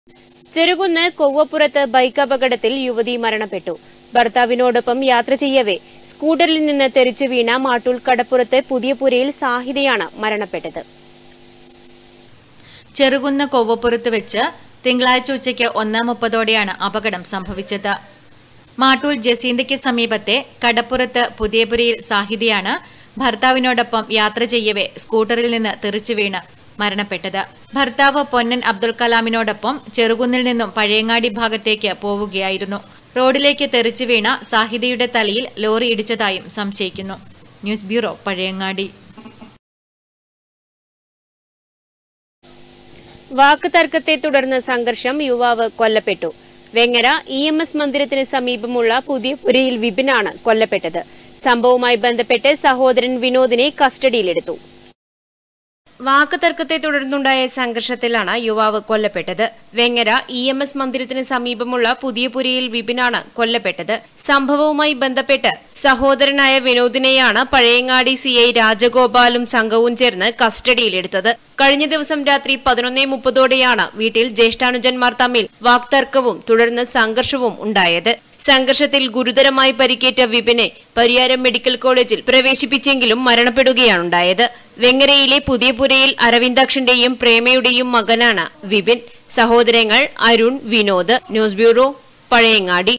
Cherukunnu കൊവ്വപ്പുറത്ത് bike അപകടത്തിൽ യുവതി മരണപ്പെട്ടു ഭർത്താവിനോടൊപ്പം യാത്ര ചെയ്യവേ സ്കൂട്ടറിൽ നിന്ന് തെറിച്ചു വീണ മാട്ടൂൽ കടപ്പുറത്ത് പുതിയപുരയിൽ സാഹിതയാണ് മരണപ്പെട്ടത് ചെറുകുന്ന് കൊവ്വപ്പുറത്ത് വെച്ച് തിങ്കളാഴ്ച ഉച്ചയ്ക്ക് ഒന്നാം മുപ്പതോടെയാണ് അപകടം സംഭവിച്ചത് മാട്ടൂൽ ജസീന്തയ്ക്ക് സമീപത്തെ കടപ്പുറത്ത് പുതിയപുരയിൽ സാഹിതിയാണ് ഭർത്താവിനോടൊപ്പം യാത്ര ചെയ്യവേ സ്കൂട്ടറിൽ നിന്ന് തെറിച്ചു വീണ് മരണപ്പെട്ടത് ഭർത്താവ് പൊന്നൻ അബ്ദുൽ കലാമിനോടൊപ്പം ചെറുകുന്നിൽ നിന്നും പഴയങ്ങാടി ഭാഗത്തേക്ക് പോവുകയായിരുന്നു റോഡിലേക്ക് തെറിച്ചു വീണ സാഹിതിയുടെ തലയിൽ ലോറി ഇടിച്ചതായും സംശയിക്കുന്നു ന്യൂസ് ബ്യൂറോ പഴയങ്ങാടി വാക്ക് തർക്കത്തെ തുടർന്ന് സംഘർഷം യുവാവ് കൊല്ലപ്പെട്ടു വെങ്ങര ഇ എം എസ് മന്ദിരത്തിന് സമീപമുള്ള പുതിയപുരയിൽ വിപിനാണ് കൊല്ലപ്പെട്ടത് സംഭവവുമായി ബന്ധപ്പെട്ട് സഹോദരൻ വിനോദിനെ കസ്റ്റഡിയിലെടുത്തു വാക്ക് തർക്കത്തെ തുടർന്നുണ്ടായ സംഘർഷത്തിലാണ് യുവാവ് കൊല്ലപ്പെട്ടത് വെങ്ങര ഇ എം എസ് മന്ദിരത്തിന് സമീപമുള്ള പുതിയപുരയിൽ വിപിനാണ് കൊല്ലപ്പെട്ടത് സംഭവവുമായി ബന്ധപ്പെട്ട് സഹോദരനായ വിനോദിനെയാണ് പഴയങ്ങാടി സി ഐ രാജഗോപാലും സംഘവും ചേർന്ന് കസ്റ്റഡിയിലെടുത്തത് കഴിഞ്ഞ ദിവസം രാത്രി പതിനൊന്നേ മുപ്പതോടെയാണ് വീട്ടിൽ ജ്യേഷ്ഠാനുജന്മാർ തമ്മിൽ വാക്തർക്കവും തുടർന്ന് സംഘർഷവും ഉണ്ടായത് സംഘർഷത്തിൽ ഗുരുതരമായി പരിക്കേറ്റ വിപിനെ പരിയാരം മെഡിക്കൽ കോളേജിൽ പ്രവേശിപ്പിച്ചെങ്കിലും മരണപ്പെടുകയാണുണ്ടായത് വെങ്ങരയിലെ പുതിയപുരയിൽ അരവിന്ദാക്ഷന്റെയും പ്രേമയുടെയും മകനാണ് വിപിൻ സഹോദരങ്ങൾ അരുൺ വിനോദ് ന്യൂസ് ബ്യൂറോ പഴയങ്ങാടി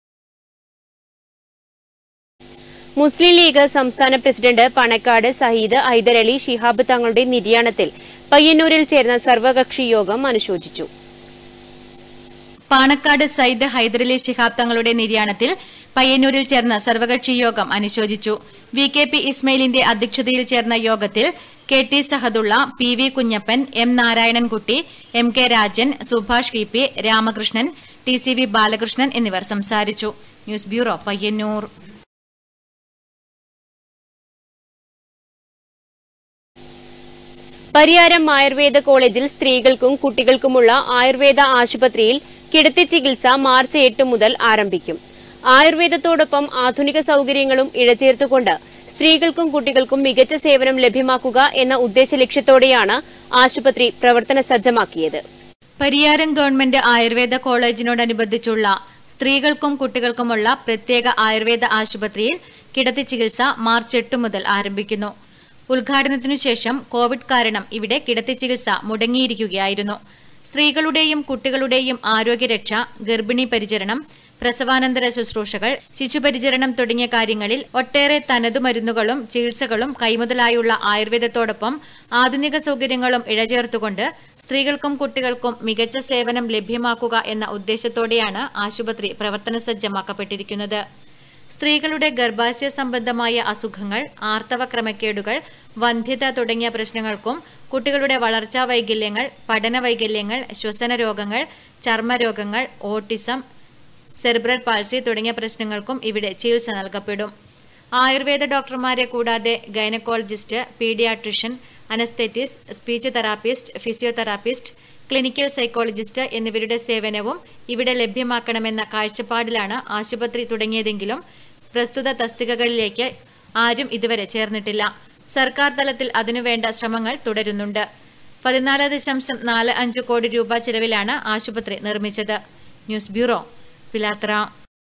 മുസ്ലിം ലീഗ് സംസ്ഥാന പ്രസിഡന്റ് പണക്കാട് സഹീദ് ഹൈദരലി ശിഹാബ് തങ്ങളുടെ നിര്യാണത്തിൽ പയ്യന്നൂരിൽ ചേർന്ന സർവകക്ഷി യോഗം അനുശോചിച്ചു പാണക്കാട് സയ്യിദ് ഹൈദരലി ശിഹാബ് തങ്ങളുടെ നിര്യാണത്തിൽ പയ്യന്നൂരിൽ ചേർന്ന സർവകക്ഷി യോഗം അനുശോചിച്ചു വി കെ പി ഇസ്മയിലിന്റെ അധ്യക്ഷതയിൽ ചേർന്ന യോഗത്തിൽ K T Sahadulla P V Kunhappan M Narayanankutty M K Rajan Subhash V P Ramakrishnan T C V Balakrishnan എന്നിവർ സംസാരിച്ചു ന്യൂസ് ബ്യൂറോ പയ്യന്നൂർ പരിയാരം ആയുർവേദ കോളേജിൽ സ്ത്രീകൾക്കും കുട്ടികൾക്കുമുള്ള ആയുർവേദ ആശുപത്രിയിൽ കിടത്തി ചികിത്സ മാർച്ച് എട്ട് മുതൽ ആരംഭിക്കും ആയുർവേദത്തോടൊപ്പം ആധുനിക സൗകര്യങ്ങളും ഇഴചേർത്തുകൊണ്ട് സ്ത്രീകൾക്കും കുട്ടികൾക്കും മികച്ച സേവനം ലഭ്യമാക്കുക എന്ന ഉദ്ദേശ ലക്ഷ്യത്തോടെയാണ് ആശുപത്രി പ്രവർത്തന സജ്ജമാക്കിയത് പരിയാരം ഗവൺമെന്റ് ആയുർവേദ കോളേജിനോടനുബന്ധിച്ചുള്ള സ്ത്രീകൾക്കും കുട്ടികൾക്കുമുള്ള പ്രത്യേക ആയുർവേദ ആശുപത്രിയിൽ കിടത്തി ചികിത്സ മാർച്ച് എട്ട് മുതൽ ആരംഭിക്കുന്നു ഉദ്ഘാടനത്തിനു ശേഷം കോവിഡ് കാരണം ഇവിടെ കിടത്തി ചികിത്സ മുടങ്ങിയിരിക്കുകയായിരുന്നു സ്ത്രീകളുടെയും കുട്ടികളുടെയും ആരോഗ്യരക്ഷ ഗർഭിണി പരിചരണം പ്രസവാനന്തര ശുശ്രൂഷകൾ ശിശുപരിചരണം തുടങ്ങിയ കാര്യങ്ങളിൽ ഒട്ടേറെ തനതു മരുന്നുകളും ചികിത്സകളും കൈമുതലായുള്ള ആയുർവേദത്തോടൊപ്പം ആധുനിക സൗകര്യങ്ങളും ഇഴചേർത്തുകൊണ്ട് സ്ത്രീകൾക്കും കുട്ടികൾക്കും മികച്ച സേവനം ലഭ്യമാക്കുക എന്ന ഉദ്ദേശത്തോടെയാണ് ആശുപത്രി പ്രവർത്തന സജ്ജമാക്കപ്പെട്ടിരിക്കുന്നത് സ്ത്രീകളുടെ ഗർഭാശയ സംബന്ധമായ അസുഖങ്ങൾ ആർത്തവ ക്രമക്കേടുകൾ വന്ധ്യത തുടങ്ങിയ പ്രശ്നങ്ങൾക്കും കുട്ടികളുടെ വളർച്ചാ വൈകല്യങ്ങൾ പഠന വൈകല്യങ്ങൾ ശ്വസന രോഗങ്ങൾ ചർമ്മരോഗങ്ങൾ ഓട്ടിസം സെറിബ്രൽ പാൾസി തുടങ്ങിയ പ്രശ്നങ്ങൾക്കും ഇവിടെ ചികിത്സ നൽകപ്പെടും ആയുർവേദ ഡോക്ടർമാരെ കൂടാതെ gynaecologist paediatrician anaesthetist speech therapist physiotherapist clinical psychologist എന്നിവരുടെ സേവനവും ഇവിടെ ലഭ്യമാക്കണമെന്ന കാഴ്ചപ്പാടിലാണ് ആശുപത്രി തുടങ്ങിയതെങ്കിലും പ്രസ്തുത തസ്തികകളിലേക്ക് ആരും ഇതുവരെ ചേർന്നിട്ടില്ല സർക്കാർ തലത്തിൽ അതിനുവേണ്ട ശ്രമങ്ങൾ തുടരുന്നുണ്ട് പതിനാല് ദശാംശം നാല് അഞ്ച് കോടി രൂപ ചെലവിലാണ് ആശുപത്രി നിർമ്മിച്ചത് ന്യൂസ് ബ്യൂറോ പിലാത്ര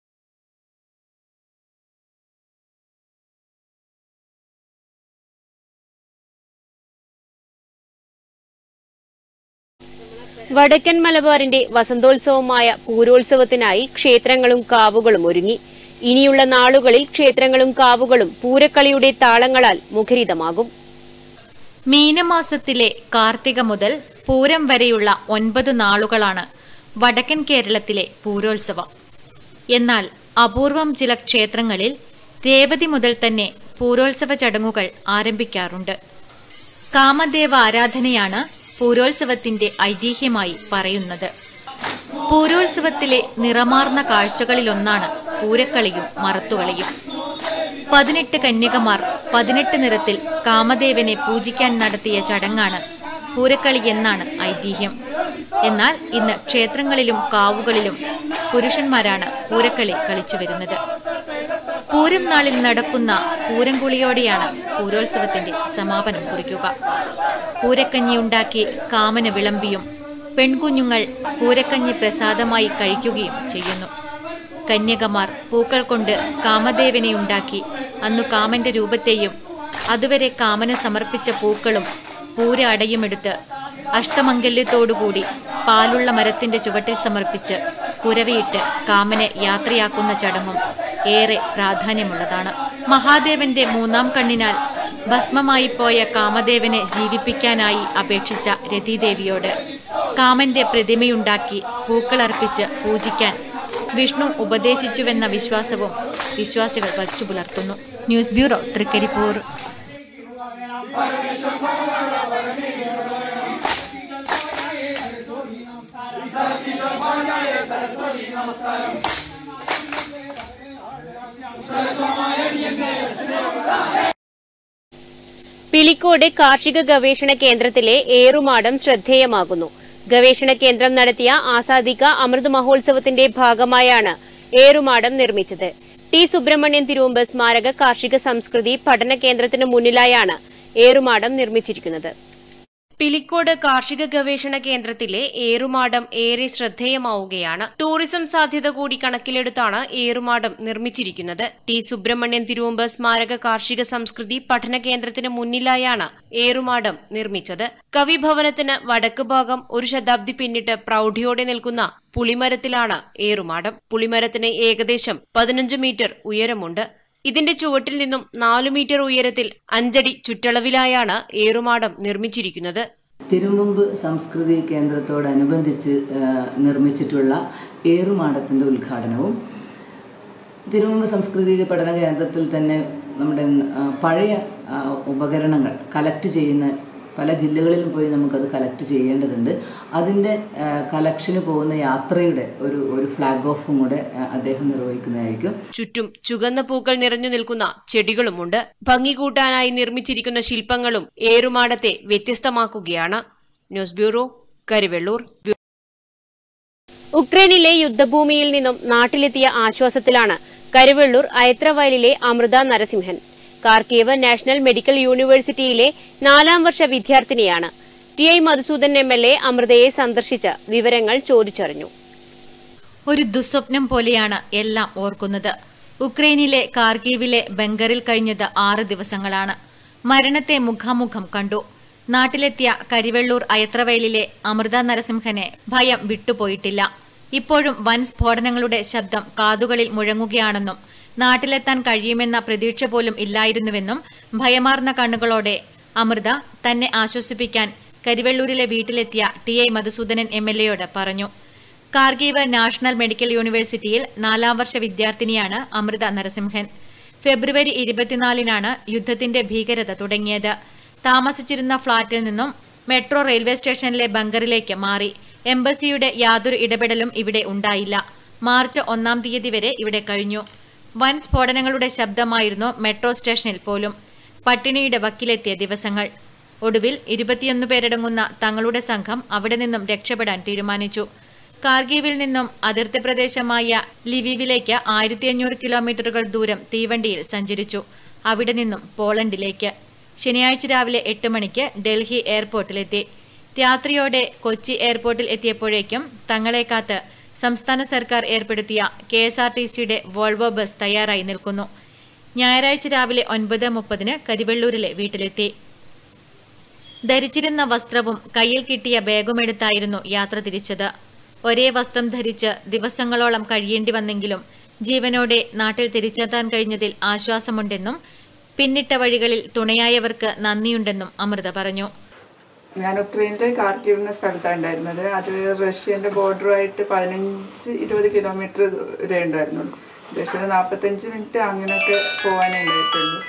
വടക്കൻ മലബാറിന്റെ വസന്തോത്സവമായ പൂരോത്സവത്തിനായി ക്ഷേത്രങ്ങളും കാവുകളും ഒരുങ്ങി ഇനിയുള്ള നാളുകളിൽ ക്ഷേത്രങ്ങളും കാവുകളും പൂരക്കളിയുടെ താളങ്ങളാൽ മുഖരിതമാകും മീനമാസത്തിലെ കാർത്തിക മുതൽ പൂരം വരെയുള്ള ഒൻപത് നാളുകളാണ് വടക്കൻ കേരളത്തിലെ പൂരോത്സവം എന്നാൽ അപൂർവം ചില ക്ഷേത്രങ്ങളിൽ രേവതി മുതൽ തന്നെ പൂരോത്സവ ചടങ്ങുകൾ ആരംഭിക്കാറുണ്ട് കാമദേവ ആരാധനയാണ് പൂരോത്സവത്തിന്റെ ഐതിഹ്യമായി പറയുന്നത് പൂരോത്സവത്തിലെ നിറമാർന്ന കാഴ്ചകളിലൊന്നാണ് പൂരക്കളിയും മറത്തുകളിയും പതിനെട്ട് കന്യകമാർ പതിനെട്ട് നിറത്തിൽ കാമദേവനെ പൂജിക്കാൻ നടത്തിയ ചടങ്ങാണ് പൂരക്കളി എന്നാണ് ഐതിഹ്യം എന്നാൽ ഇന്ന് ക്ഷേത്രങ്ങളിലും കാവുകളിലും പുരുഷന്മാരാണ് പൂരക്കളി കളിച്ചു വരുന്നത് പൂരം നാളിൽ നടക്കുന്ന പൂരംകുളിയോടെയാണ് പൂരോത്സവത്തിന്റെ സമാപനം കുറിക്കുക പൂരക്കഞ്ഞി ഉണ്ടാക്കി കാമന് വിളമ്പിയും പെൺകുഞ്ഞുങ്ങൾ പൂരക്കഞ്ഞി പ്രസാദമായി കഴിക്കുകയും ചെയ്യുന്നു കന്യകമാർ പൂക്കൾ കൊണ്ട് കാമദേവനെ ഉണ്ടാക്കി അന്നു കാമന്റെ രൂപത്തെയും അതുവരെ കാമന് സമർപ്പിച്ച പൂക്കളും പൂര അടയുമെടുത്ത് അഷ്ടമംഗല്യത്തോടുകൂടി പാലുള്ള മരത്തിന്റെ ചുവട്ടിൽ സമർപ്പിച്ച് കുരവയിട്ട് കാമനെ യാത്രയാക്കുന്ന ചടങ്ങും ഏറെ പ്രാധാന്യമുള്ളതാണ് മഹാദേവന്റെ മൂന്നാം കണ്ണിനാൽ ഭസ്മമായി പോയ കാമദേവനെ ജീവിപ്പിക്കാനായി അപേക്ഷിച്ച രതിദേവിയോട് കാമന്റെ പ്രതിമയുണ്ടാക്കി പൂക്കളർപ്പിച്ച് പൂജിക്കാൻ വിഷ്ണു ഉപദേശിച്ചുവെന്ന വിശ്വാസവും വിശ്വാസികൾ വച്ചു പുലർത്തുന്നു ന്യൂസ് ബ്യൂറോ തൃക്കരിപ്പൂർ പിലിക്കോട് കാർഷിക ഗവേഷണ കേന്ദ്രത്തിലെ ഏറുമാടം ശ്രദ്ധേയമാകുന്നു ഗവേഷണ കേന്ദ്രം നടത്തിയ ആസാദിക അമൃത് മഹോത്സവത്തിന്റെ ഭാഗമായാണ് ഏറുമാടം നിർമ്മിച്ചത് ടി സുബ്രഹ്മണ്യൻ തിരുവമ്പ് സ്മാരക കാർഷിക സംസ്കൃതി പഠന കേന്ദ്രത്തിന് മുന്നിലായാണ് ഏറുമാടം നിർമ്മിച്ചിരിക്കുന്നത് പിലിക്കോട് കാർഷിക ഗവേഷണ കേന്ദ്രത്തിലെ ഏറുമാടം ഏറെ ശ്രദ്ധേയമാവുകയാണ് ടൂറിസം സാധ്യത കൂടി കണക്കിലെടുത്താണ് ഏറുമാടം നിർമ്മിച്ചിരിക്കുന്നത് ടി സുബ്രഹ്മണ്യൻ തിരുവമ്പ് സ്മാരക കാർഷിക സംസ്കൃതി പഠന കേന്ദ്രത്തിന് മുന്നിലായാണ് ഏറുമാടം നിർമ്മിച്ചത് കവിഭവനത്തിന് വടക്ക് ഭാഗം ഒരു ശതാബ്ദി പിന്നിട്ട് പ്രൗഢിയോടെ നിൽക്കുന്ന പുളിമരത്തിലാണ് ഏറുമാടം പുളിമരത്തിന് ഏകദേശം പതിനഞ്ച് മീറ്റർ ഉയരമുണ്ട് ഇതിന്റെ ചുവട്ടിൽ നിന്നും നാലു മീറ്റർ ഉയരത്തിൽ അഞ്ചടി ചുറ്റളവിലായാണ് ഏറുമാടം നിർമ്മിച്ചിരിക്കുന്നത് തിരുമുമ്പ് സംസ്കൃതി കേന്ദ്രത്തോടനുബന്ധിച്ച് ആ, നിർമ്മിച്ചിട്ടുള്ള ഏറുമാടത്തിൻ്റെ ഉദ്ഘാടനവും തിരുമുമ്പ് സംസ്കൃതി പഠന കേന്ദ്രത്തിൽ തന്നെ നമ്മുടെ ആ, പഴയ ആ, ഉപകരണങ്ങൾ കലക്ട് ചെയ്യുന്ന പല ജില്ലകളിലും പോയി നമുക്കത് കലക്ട് ചെയ്യേണ്ടതുണ്ട് അതിൻ്റെ കലക്ഷന് പോകുന്ന യാത്രയുടെ ഒരു ഒരു ഫ്ലാഗ് ഓഫും കൂടെ ആ, അദ്ദേഹം നിർവഹിക്കുന്നതായിരിക്കും ചുറ്റും ചുവന്ന പൂക്കൾ നിറഞ്ഞു നിൽക്കുന്ന ചെടികളുമുണ്ട് ഭംഗി കൂട്ടാനായി നിർമ്മിച്ചിരിക്കുന്ന ശില്പങ്ങളും ഏറുമാടത്തെ വ്യത്യസ്തമാക്കുകയാണ് ന്യൂസ് ബ്യൂറോ കരിവെള്ളൂർ ഉക്രൈനിലെ യുദ്ധഭൂമിയിൽ നിന്നും നാട്ടിലെത്തിയ ആശ്വാസത്തിലാണ് കരുവെള്ളൂർ അയത്രവയലിലെ Amrutha Narasimhan Kharkiv national medical യൂണിവേഴ്സിറ്റിയിലെ നാലാം വർഷ വിദ്യാർത്ഥിനിയാണ് T I Madhusudan M L A അമൃതയെ സന്ദർശിച്ച് വിവരങ്ങൾ ചോദിച്ചറിഞ്ഞു ഒരു ദുസ്വപ്നം പോലെയാണ് എല്ലാം ഓർക്കുന്നത് ഉക്രൈനിലെ കാർഗീവിലെ ബംഗറിൽ കഴിഞ്ഞത് ആറ് ദിവസങ്ങളാണ് മരണത്തെ മുഖാമുഖം കണ്ടു നാട്ടിലെത്തിയ കരിവെള്ളൂർ അയത്രവയലിലെ അമൃത നരസിംഹനെ ഭയം വിട്ടുപോയിട്ടില്ല ഇപ്പോഴും വൻ സ്ഫോടനങ്ങളുടെ ശബ്ദം കാതുകളിൽ മുഴങ്ങുകയാണെന്നും നാട്ടിലെത്താൻ കഴിയുമെന്ന പ്രതീക്ഷ പോലും ഇല്ലായിരുന്നുവെന്നും ഭയമാർന്ന കണ്ണുകളോടെ അമൃത തന്നെ ആശ്വസിപ്പിക്കാൻ കരിവെള്ളൂരിലെ വീട്ടിലെത്തിയ T I Madhusoodanan M L എയോട് പറഞ്ഞു കാർഗീവ് നാഷണൽ മെഡിക്കൽ യൂണിവേഴ്സിറ്റിയിൽ നാലാം വർഷ വിദ്യാർത്ഥിനിയാണ് അമൃത നരസിംഹൻ ഫെബ്രുവരി ഇരുപത്തിനാലിനാണ് യുദ്ധത്തിന്റെ ഭീകരത തുടങ്ങിയത് താമസിച്ചിരുന്ന ഫ്ളാറ്റിൽ നിന്നും മെട്രോ റെയിൽവേ സ്റ്റേഷനിലെ ബങ്കറിലേക്ക് മാറി എംബസിയുടെ യാതൊരു ഇടപെടലും ഇവിടെ ഉണ്ടായില്ല മാർച്ച് ഒന്നാം തീയതി വരെ ഇവിടെ കഴിഞ്ഞു വൻ സ്ഫോടനങ്ങളുടെ ശബ്ദമായിരുന്നു മെട്രോ സ്റ്റേഷനിൽ പോലും പട്ടിണിയുടെ വക്കിലെത്തിയ ദിവസങ്ങൾ ഒടുവിൽ ഇരുപത്തിയൊന്ന് പേരടങ്ങുന്ന തങ്ങളുടെ സംഘം അവിടെ നിന്നും രക്ഷപ്പെടാൻ തീരുമാനിച്ചു കാർഗീവിൽ നിന്നും അതിർത്തി പ്രദേശമായ ലിവിവിലേക്ക് ആയിരത്തി അഞ്ഞൂറ് കിലോമീറ്ററുകൾ ദൂരം തീവണ്ടിയിൽ സഞ്ചരിച്ചു അവിടെ നിന്നും പോളണ്ടിലേക്ക് ശനിയാഴ്ച രാവിലെ എട്ട് മണിക്ക് ഡൽഹി എയർപോർട്ടിലെത്തി രാത്രിയോടെ കൊച്ചി എയർപോർട്ടിൽ എത്തിയപ്പോഴേക്കും തങ്ങളെ കാത്ത് സംസ്ഥാന സർക്കാർ ഏർപ്പെടുത്തിയ കെ എസ് ആർ ടി സിയുടെ വോൾവോ ബസ് തയ്യാറായി നിൽക്കുന്നു ഞായറാഴ്ച രാവിലെ ഒൻപത് മുപ്പതിന് കരിവെള്ളൂരിലെ വീട്ടിലെത്തി ധരിച്ചിരുന്ന വസ്ത്രവും കയ്യിൽ കിട്ടിയ ബാഗുമെടുത്തായിരുന്നു യാത്ര തിരിച്ചത് ഒരേ വസ്ത്രം ധരിച്ച് ദിവസങ്ങളോളം കഴിയേണ്ടി വന്നെങ്കിലും ജീവനോടെ നാട്ടിൽ തിരിച്ചെത്താൻ കഴിഞ്ഞതിൽ ആശ്വാസമുണ്ടെന്നും പിന്നിട്ട വഴികളിൽ തുണയായവർക്ക് നന്ദിയുണ്ടെന്നും അമൃത പറഞ്ഞു ഞാൻ ഉക്രൈനിലെ കാർക്കീവ് എന്ന സ്ഥലത്താണ് ഉണ്ടായിരുന്നത് അത് റഷ്യന്റെ ബോർഡറുമായിട്ട് പതിനഞ്ച് ഇരുപത് കിലോമീറ്റർ വരെ ഉണ്ടായിരുന്നുള്ളൂ ഏകദേശം ഒരു നാൽപ്പത്തഞ്ച് മിനിറ്റ് അങ്ങനെയൊക്കെ പോകാനേ ഉണ്ടായിട്ടുള്ളൂ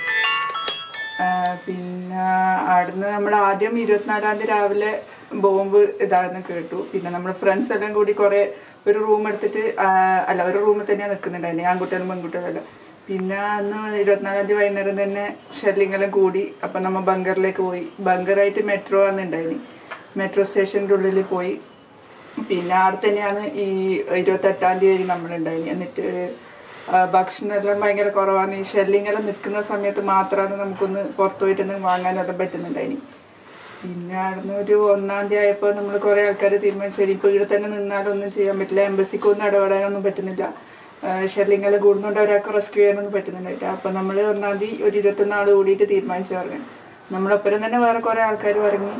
ആ, പിന്നെ അവിടുന്ന് നമ്മൾ ആദ്യം ഇരുപത്തിനാലാം തീയതി രാവിലെ ബോംബ് ഇതാന്ന് കേട്ടു പിന്നെ നമ്മൾ ഫ്രണ്ട്സ് എല്ലാം കൂടി കുറേ ഒരു റൂം എടുത്തിട്ട് ആ, അല്ല ഒരു റൂമിൽ തന്നെയാണ് നിൽക്കുന്നുണ്ടായിരുന്നു ആൺകുട്ടികളും പെൺകുട്ടികളും എല്ലാം പിന്നെ അന്ന് ഇരുപത്തിനാലാം തീയതി വൈകുന്നേരം തന്നെ ഷെല്ലിങ്ങെല്ലാം കൂടി അപ്പം നമ്മൾ ബങ്കറിലേക്ക് പോയി ബങ്കറായിട്ട് മെട്രോ വന്നിട്ടുണ്ടായിനി മെട്രോ സ്റ്റേഷൻ്റെ ഉള്ളിൽ പോയി പിന്നെ അവിടെ തന്നെയാണ് ഈ ഇരുപത്തെട്ടാം തീയതി നമ്മളുണ്ടായിനി എന്നിട്ട് ആ, ഭക്ഷണമെല്ലാം ഭയങ്കര കുറവാണ് ഈ ഷെല്ലിങ്ങെല്ലാം നിൽക്കുന്ന സമയത്ത് മാത്രമാണ് നമുക്കൊന്ന് പുറത്തു പോയിട്ടൊന്ന് വാങ്ങാനെല്ലാം പറ്റുന്നുണ്ടായിനി പിന്നെ അവിടുന്ന് ഒരു ഒന്നാം തീയതി ആയപ്പോൾ നമ്മൾ കുറേ ആൾക്കാർ തീരുമാനിച്ചു ശരി ഇപ്പോൾ ഇവിടെ തന്നെ നിന്നാലൊന്നും ചെയ്യാൻ പറ്റില്ല എംബസിക്കൊന്നും ഇടപെടാനൊന്നും പറ്റുന്നില്ല ഷെല്ലിങ്ങൾ കൂടുന്നുണ്ട് ഒരാൾക്ക് റെസ്ക്യൂ ചെയ്യാനൊന്നും പറ്റുന്നില്ല അപ്പോൾ നമ്മൾ ഒന്നാം തീയതി ഒരു ഇരുപത്തൊന്ന് ആൾ കൂടിയിട്ട് തീരുമാനിച്ചു പറഞ്ഞു നമ്മളൊപ്പരം തന്നെ വേറെ കുറേ ആൾക്കാർ ഇറങ്ങി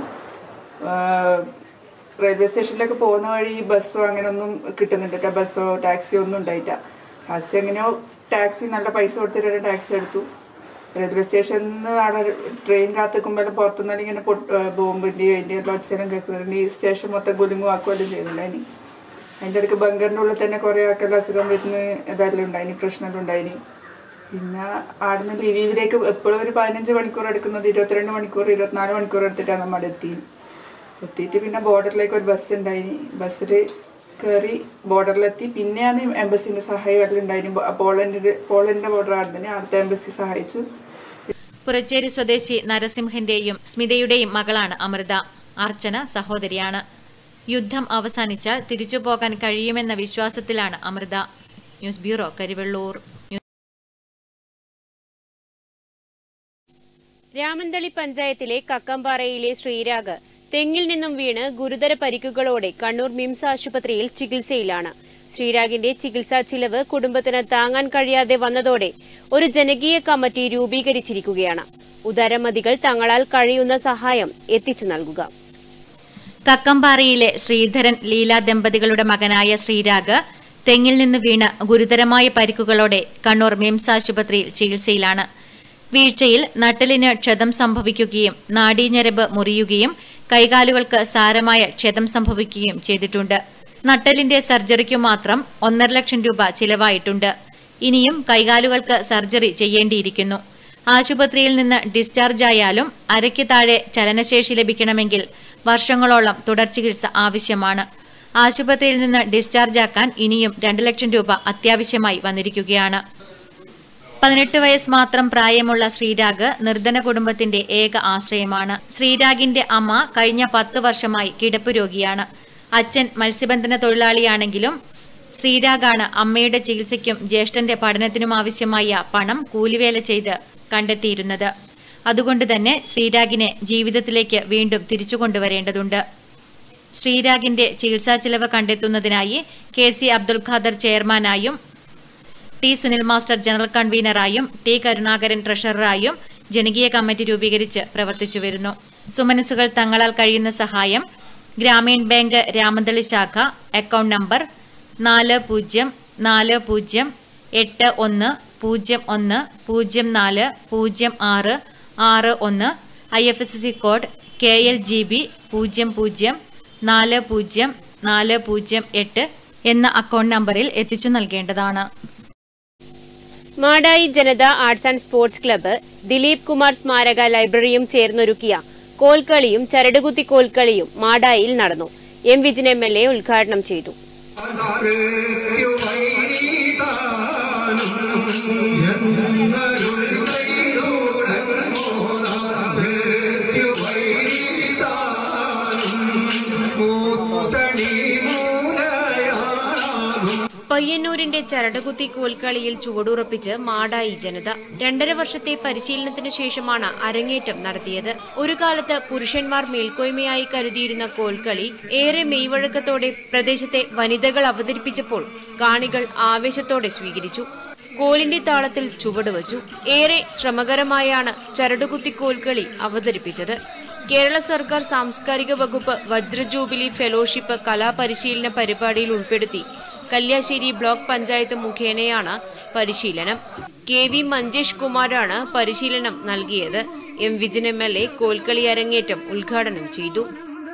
റെയിൽവേ സ്റ്റേഷനിലേക്ക് പോകുന്ന വഴി ബസ്സോ അങ്ങനെയൊന്നും കിട്ടുന്നില്ല ബസ്സോ ടാക്സിയോ ഒന്നും ഉണ്ടായില്ല ലാസ്റ്റ് എങ്ങനെയോ ടാക്സി നല്ല പൈസ കൊടുത്തിട്ട് ടാക്സി എടുത്തു റെയിൽവേ സ്റ്റേഷനിൽ നിന്ന് അവിടെ ട്രെയിൻ കാത്തിക്കുമ്പോൾ പുറത്തുനിന്ന് ഇങ്ങനെ ബോംബിൻ്റെയോ അതിൻ്റെ ഒച്ചരം കേൾക്കുന്നുണ്ട് ഈ സ്റ്റേഷൻ മൊത്തം കുലുങ്ങും ആക്കുമല്ലോ ചെയ്യുന്നില്ല ഇനി അതിൻ്റെ ഇടയ്ക്ക് ബങ്കറിൻ്റെ ഉള്ളിൽ തന്നെ കുറേ ആൾക്കാരുടെ അസുഖം വരുന്ന ഇതെല്ലാം ഉണ്ടായിനി പ്രശ്നമെല്ലാം ഉണ്ടായിനി പിന്നെ ആടുന്ന് ലിവീവിലേക്ക് എപ്പോഴും ഒരു പതിനഞ്ച് മണിക്കൂർ എടുക്കുന്നത് ഇരുപത്തിരണ്ട് മണിക്കൂർ ഇരുപത്തിനാല് മണിക്കൂർ എടുത്തിട്ടാണ് നമ്മൾ എത്തി എത്തിയിട്ട് പിന്നെ ബോർഡറിലേക്ക് ഒരു ബസ് ഉണ്ടായിനി ബസ്സിൽ കയറി ബോർഡറിലെത്തി പിന്നെയാണ് എംബസിൻ്റെ സഹായം എല്ലാം ഉണ്ടായിനി പോളണ്ടിൻ്റെ പോളണ്ടിൻ്റെ ബോർഡർ ആടുന്നതിന് അടുത്ത എംബസി സഹായിച്ചു പുറച്ചേരി സ്വദേശി നരസിംഹന്റെയും സ്മിതയുടെയും മകളാണ് അമൃത അർച്ചന സഹോദരിയാണ് യുദ്ധം അവസാനിച്ചാൽ തിരിച്ചു പോകാൻ കഴിയുമെന്ന വിശ്വാസത്തിലാണ് അമൃത ന്യൂസ് ബ്യൂറോ കരിവെള്ളൂർ രാമന്തളി പഞ്ചായത്തിലെ കക്കമ്പാറയിലെ ശ്രീരാഗ് തെങ്ങിൽ നിന്നും വീണ് ഗുരുതര പരിക്കുകളോടെ കണ്ണൂർ മിംസ് ആശുപത്രിയിൽ ചികിത്സയിലാണ് ശ്രീരാഗിന്റെ ചികിത്സാ ചിലവ് കുടുംബത്തിന് താങ്ങാൻ കഴിയാതെ വന്നതോടെ ഒരു ജനകീയ കമ്മിറ്റി രൂപീകരിച്ചിരിക്കുകയാണ് ഉദാരമതികൾ തങ്ങളാൽ കഴിയുന്ന സഹായം എത്തിച്ചു നൽകുക കക്കമ്പാറയിലെ ശ്രീധരൻ ലീല ദമ്പതികളുടെ മകനായ ശ്രീരാഗ് തെങ്ങിൽ നിന്ന് വീണ് ഗുരുതരമായ പരിക്കുകളോടെ കണ്ണൂർ മിംസ് ആശുപത്രിയിൽ ചികിത്സയിലാണ് വീഴ്ചയിൽ നട്ടലിന് ക്ഷതം സംഭവിക്കുകയും നാഡീഞരമ്പ് മുറിയുകയും കൈകാലുകൾക്ക് സാരമായ ക്ഷതം സംഭവിക്കുകയും ചെയ്തിട്ടുണ്ട് നട്ടലിന്റെ സർജറിക്കു മാത്രം ഒന്നര ലക്ഷം രൂപ ചിലവായിട്ടുണ്ട് ഇനിയും കൈകാലുകൾക്ക് സർജറി ചെയ്യേണ്ടിയിരിക്കുന്നു ആശുപത്രിയിൽ നിന്ന് ഡിസ്ചാർജ് ആയാലും അരയ്ക്ക് താഴെ ചലനശേഷി ലഭിക്കണമെങ്കിൽ വർഷങ്ങളോളം തുടർ ചികിത്സ ആവശ്യമാണ് ആശുപത്രിയിൽ നിന്ന് ഡിസ്ചാർജ് ആക്കാൻ ഇനിയും രണ്ടു ലക്ഷം രൂപ അത്യാവശ്യമായി വന്നിരിക്കുകയാണ് പതിനെട്ട് വയസ്സ് മാത്രം പ്രായമുള്ള ശ്രീരാഗ് നിർധന കുടുംബത്തിന്റെ ഏക ആശ്രയമാണ് ശ്രീരാഗിന്റെ അമ്മ കഴിഞ്ഞ പത്ത് വർഷമായി കിടപ്പ് രോഗിയാണ് അച്ഛൻ മത്സ്യബന്ധന തൊഴിലാളിയാണെങ്കിലും ശ്രീരാഗാണ് അമ്മയുടെ ചികിത്സയ്ക്കും ജ്യേഷ്ഠന്റെ പഠനത്തിനും ആവശ്യമായ പണം കൂലിവേല ചെയ്ത് കണ്ടെത്തിയിരുന്നത് അതുകൊണ്ട് തന്നെ ശ്രീരാഗിനെ ജീവിതത്തിലേക്ക് വീണ്ടും തിരിച്ചു കൊണ്ടുവരേണ്ടതുണ്ട് ശ്രീരാഗിന്റെ ചികിത്സാ ചിലവ് കണ്ടെത്തുന്നതിനായി കെ സി അബ്ദുൽ ഖാദർ ചെയർമാനായും ടി സുനിൽ മാസ്റ്റർ ജനറൽ കൺവീനറായും ടി കരുണാകരൻ ട്രഷററായും ജനകീയ കമ്മിറ്റി രൂപീകരിച്ച് പ്രവർത്തിച്ചു വരുന്നു സുമനസുകൾ തങ്ങളാൽ കഴിയുന്ന സഹായം ഗ്രാമീൺ ബാങ്ക് രാമന്തളി ശാഖ അക്കൗണ്ട് നമ്പർ നാല് പൂജ്യം നാല് പൂജ്യം എട്ട് ഒന്ന് പൂജ്യം ഒന്ന് പൂജ്യം നാല് പൂജ്യം ആറ് ആറ് ഒന്ന് I F S C code K L G B പൂജ്യം പൂജ്യം നാല് പൂജ്യം നാല് പൂജ്യം എട്ട് എന്ന അക്കൗണ്ട് നമ്പറിൽ എത്തിച്ചു നൽകേണ്ടതാണ് Madayi Janatha arts and sports club Dileep Kumar സ്മാരക ലൈബ്രറിയും ചേർന്നൊരുക്കിയ കോൽക്കളിയും ചരടുകുത്തി കോൽക്കളിയും മാടായിൽ നടന്നു M Vijin M L A ഉദ്ഘാടനം ചെയ്തു പയ്യന്നൂരിന്റെ ചരടുകുത്തി കോൽക്കളിയിൽ ചുവടുറപ്പിച്ച് മാടായി ജനത രണ്ടര വർഷത്തെ പരിശീലനത്തിനു ശേഷമാണ് അരങ്ങേറ്റം നടത്തിയത് ഒരു കാലത്ത് പുരുഷന്മാർ മേൽക്കോയ്മയായി കരുതിയിരുന്ന കോൽക്കളി ഏറെ മെയ്വഴക്കത്തോടെ പ്രദേശത്തെ വനിതകൾ അവതരിപ്പിച്ചപ്പോൾ കാണികൾ ആവേശത്തോടെ സ്വീകരിച്ചു കോലിന്റെ താളത്തിൽ ചുവടുവച്ചു ഏറെ ശ്രമകരമായാണ് ചരടുകുത്തി കോൽക്കളി അവതരിപ്പിച്ചത് കേരള സർക്കാർ സാംസ്കാരിക വകുപ്പ് വജ്രജൂബിലി ഫെലോഷിപ്പ് കലാപരിശീലന പരിപാടിയിൽ ഉൾപ്പെടുത്തി കല്യാശ്ശേരി ബ്ലോക്ക് പഞ്ചായത്ത് മുഖേനയാണ് പരിശീലനം കെ വി മഞ്ജേഷ് കുമാറാണ് പരിശീലനം നൽകിയത് M Vijin M L A കോൽക്കളി അരങ്ങേറ്റം ഉദ്ഘാടനം ചെയ്തു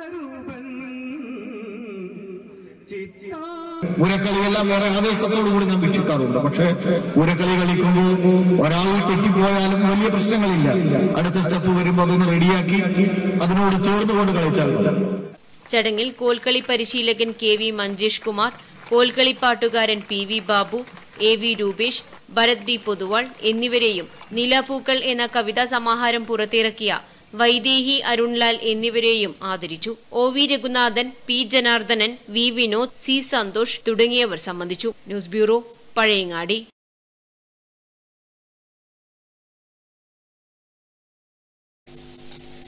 ഉരക്കളിയെല്ലാം വേറെ ആവേശത്തോടു കൂടി നാം വീക്ഷിക്കാറുണ്ട് പക്ഷേ ഉരക്കളി കളിക്കുമ്പോൾ ഒരാൾ തെറ്റിപ്പോയാലും വലിയ പ്രശ്നങ്ങളില്ല അടുത്ത സ്റ്റെപ്പ് വരുമ്പോൾ അതൊന്ന് റെഡിയാക്കി അതിനോട് ചേർന്നുകൊണ്ട് കളിച്ചാൽ മതി. ചടങ്ങിൽ കോൽക്കളി പരിശീലകൻ കെ വി മഞ്ജേഷ് കുമാർ കോൽക്കളി പാട്ടുകാരൻ P V Babu A V Rupesh Bharath D Poduval എന്നിവരെയും നിലാപൂക്കൾ എന്ന കവിതാ സമാഹാരം പുറത്തിറക്കിയ വൈദേഹി അരുൺലാൽ എന്നിവരെയും ആദരിച്ചു O V Raghunathan P Janardhanan V Vinod C Santhosh തുടങ്ങിയവർ സംബന്ധിച്ചു news bureau Pazhayangadi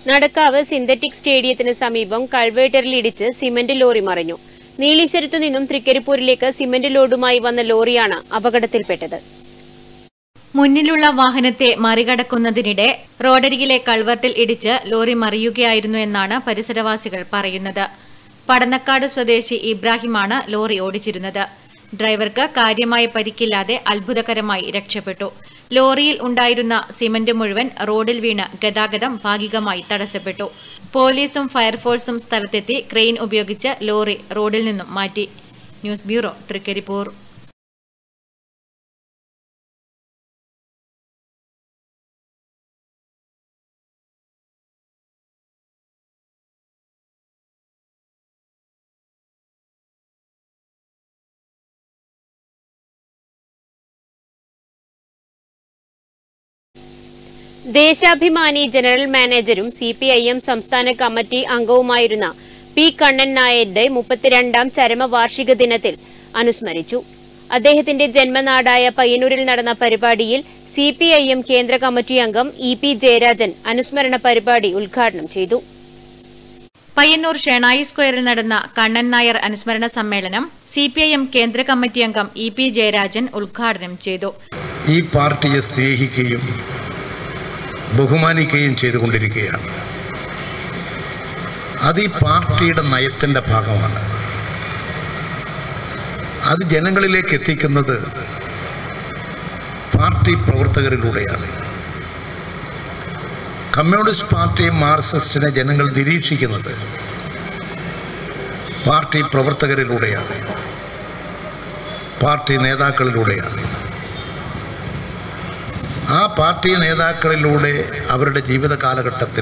Nadakkavu synthetic സ്റ്റേഡിയത്തിന് സമീപം കൾവേറ്ററിലിടിച്ച് സിമന്റ് ലോറി മറിഞ്ഞു നീലീശ്വരത്തു നിന്നും തൃക്കരിപ്പൂരിലേക്ക് സിമന്റ് ലോഡുമായി വന്ന ലോറിയാണ് അപകടത്തിൽപ്പെട്ടത് മുന്നിലുള്ള വാഹനത്തെ മറികടക്കുന്നതിനിടെ റോഡരികിലെ കൾവർട്ടിൽ ഇടിച്ച് ലോറി മറിയുകയായിരുന്നു എന്നാണ് പരിസരവാസികൾ പറയുന്നത് പടന്നക്കാട് സ്വദേശി ഇബ്രാഹിമാണ് ലോറി ഓടിച്ചിരുന്നത് ഡ്രൈവർക്ക് കാര്യമായ പരിക്കില്ലാതെ അത്ഭുതകരമായി രക്ഷപ്പെട്ടു ലോറിയിൽ ഉണ്ടായിരുന്ന സിമന്റ് മുഴുവൻ റോഡിൽ വീണ് ഗതാഗതം ഭാഗികമായി തടസ്സപ്പെട്ടു പോലീസും ഫയർഫോഴ്സും സ്ഥലത്തെത്തി ക്രെയിൻ ഉപയോഗിച്ച് ലോറി റോഡിൽ നിന്നും മാറ്റി news bureau Trikaripur Deshabhimani general മാനേജരും സി പി ഐ എം സംസ്ഥാന കമ്മിറ്റി അംഗവുമായിരുന്ന പി കണ്ണൻ നായരുടെ മുപ്പത്തിരണ്ടാം ചരമവാർഷിക ദിനത്തിൽ അനുസ്മരിച്ചു അദ്ദേഹത്തിന്റെ ജന്മനാടായ പയ്യന്നൂരിൽ നടന്ന പരിപാടിയിൽ സി പി ഐ എം കേന്ദ്ര കമ്മിറ്റി അംഗം ഇ പി ജയരാജൻ അനുസ്മരണ പരിപാടി ഉദ്ഘാടനം ചെയ്തു പയ്യന്നൂർ ഷെണായി സ്ക്വയറിൽ നടന്ന കണ്ണൻ നായർ അനുസ്മരണ സമ്മേളനം സി പി ഐ എം കേന്ദ്ര കമ്മിറ്റി അംഗം ഇ പി ജയരാജൻ ഉദ്ഘാടനം ചെയ്തു ഈ പാർട്ടിയെ സ്നേഹിക്കുകയും ബഹുമാനിക്കുകയും ചെയ്തുകൊണ്ടിരിക്കുകയാണ് അത് ഈ പാർട്ടിയുടെ നയത്തിൻ്റെ ഭാഗമാണ് അത് ജനങ്ങളിലേക്ക് എത്തിക്കുന്നത് പാർട്ടി പ്രവർത്തകരിലൂടെയാണ് കമ്മ്യൂണിസ്റ്റ് പാർട്ടിയെ മാർക്സിസ്റ്റിനെ ജനങ്ങൾ നിരീക്ഷിക്കുന്നത് പാർട്ടി പ്രവർത്തകരിലൂടെയാണ് പാർട്ടി നേതാക്കളിലൂടെയാണ് ആ പാർട്ടി നേതാക്കളിലൂടെ അവരുടെ ജീവിത കാലഘട്ടത്തിൽ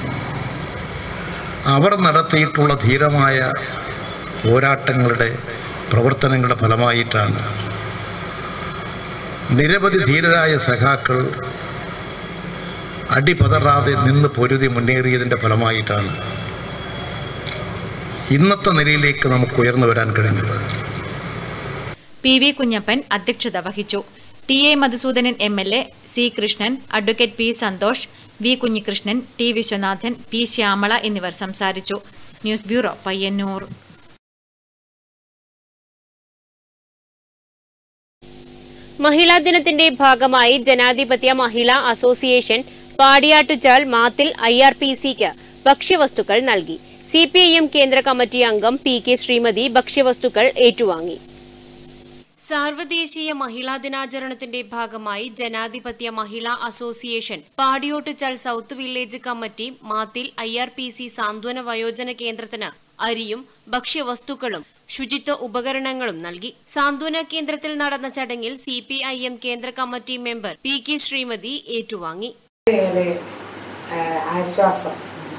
അവർ നടത്തിയിട്ടുള്ള ധീരമായ പോരാട്ടങ്ങളുടെ പ്രവർത്തനങ്ങളുടെ ഫലമായിട്ടാണ് നിരവധി ധീരരായ സഖാക്കൾ അടിപതറാതെ നിന്ന് പൊരുതി മുന്നേറിയതിൻ്റെ ഫലമായിട്ടാണ് ഇന്നത്തെ നിലയിലേക്ക് നമുക്ക് ഉയർന്നു വരാൻ കഴിഞ്ഞത് പി വി കുഞ്ഞപ്പൻ അധ്യക്ഷത വഹിച്ചു T A Madhusoodanan M L A C Krishnan advocate P Santhosh V Kunhikrishnan T Viswanathan P Shyamala എന്നിവർ സംസാരിച്ചു ന്യൂസ് ബ്യൂറോ പയ്യന്നൂർ മഹിളാ ദിനത്തിന്റെ ഭാഗമായി ജനാധിപത്യ മഹിളാ association Padiyottuchal Mathil I R P സിക്ക് ഭക്ഷ്യവസ്തുക്കൾ നൽകി സി പി ഐ എം കേന്ദ്ര കമ്മിറ്റി അംഗം പി കെ ശ്രീമതി ഭക്ഷ്യവസ്തുക്കൾ ഏറ്റുവാങ്ങി സാർവദേശീയ മഹിളാ ദിനാചരണത്തിന്റെ ഭാഗമായി ജനാധിപത്യ മഹിളാ association Padiyottuchal south village committee Mathil I R P C സാന്ത്വന വയോജന കേന്ദ്രത്തിന് അരിയും ഭക്ഷ്യവസ്തുക്കളും ശുചിത്വ ഉപകരണങ്ങളും നൽകി സാന്ത്വന കേന്ദ്രത്തിൽ നടന്ന ചടങ്ങിൽ സി പി ഐ എം കേന്ദ്ര committee member P K Sreemathi ഏറ്റുവാങ്ങി ഏറെ ആ, ആശ്വാസം